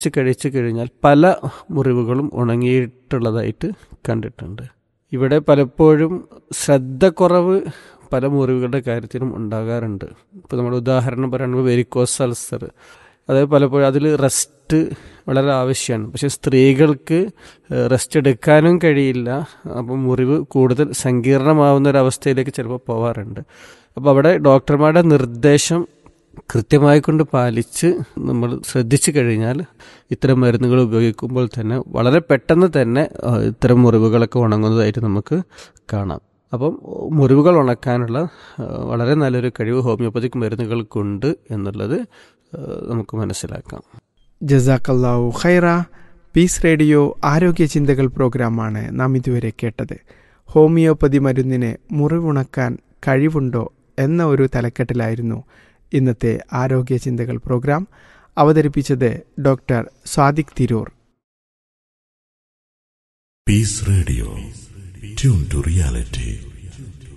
കഴിച്ചു കഴിഞ്ഞാൽ പല മുറിവുകളും ഉണങ്ങിയിട്ടുള്ളതായിട്ട് കണ്ടിട്ടുണ്ട് ഇവിടെ പലപ്പോഴും ശ്രദ്ധക്കുറവ് പല മുറിവുകളുടെ കാര്യത്തിലും ഉണ്ടാകാറുണ്ട് ഇപ്പോൾ നമ്മൾ ഉദാഹരണം പറയുമ്പോൾ വെരിക്കോസ് അൾസർ അതായത് പലപ്പോഴും അതിൽ റെസ്റ്റ് വളരെ ആവശ്യമാണ് പക്ഷെ സ്ത്രീകൾക്ക് റെസ്റ്റ് എടുക്കാനും കഴിയില്ല അപ്പം മുറിവ് കൂടുതൽ സങ്കീർണമാവുന്ന ഒരവസ്ഥയിലേക്ക് ചിലപ്പോൾ പോവാറുണ്ട് അപ്പോൾ അവിടെ ഡോക്ടർമാരുടെ നിർദ്ദേശം കൃത്യമായി കൊണ്ട് പാലിച്ച് നമ്മൾ ശ്രദ്ധിച്ചു കഴിഞ്ഞാൽ ഇത്തരം മരുന്നുകൾ ഉപയോഗിക്കുമ്പോൾ തന്നെ വളരെ പെട്ടെന്ന് തന്നെ ഇത്തരം മുറിവുകളൊക്കെ ഉണങ്ങുന്നതായിട്ട് നമുക്ക് കാണാം അപ്പം മുറിവുകൾ ഉണക്കാനുള്ള വളരെ നല്ലൊരു കഴിവ് ഹോമിയോപ്പതിക് മരുന്നുകൾക്കുണ്ട് എന്നുള്ളത് നമുക്ക് മനസ്സിലാക്കാം ജസാക്കല്ലാവു ഖൈറ പീസ് റേഡിയോ ആരോഗ്യ ചിന്തകൾ പ്രോഗ്രാമാണ് നാം ഇതുവരെ കേട്ടത് ഹോമിയോപ്പതി മരുന്നിന് മുറിവുണക്കാൻ കഴിവുണ്ടോ എന്ന ഒരു തലക്കെട്ടിലായിരുന്നു ഇന്നത്തെ ആരോഗ്യ ചിന്തകൾ പ്രോഗ്രാം അവതരിപ്പിച്ചത് doctor Swadiq Tirur peace radio tune to reality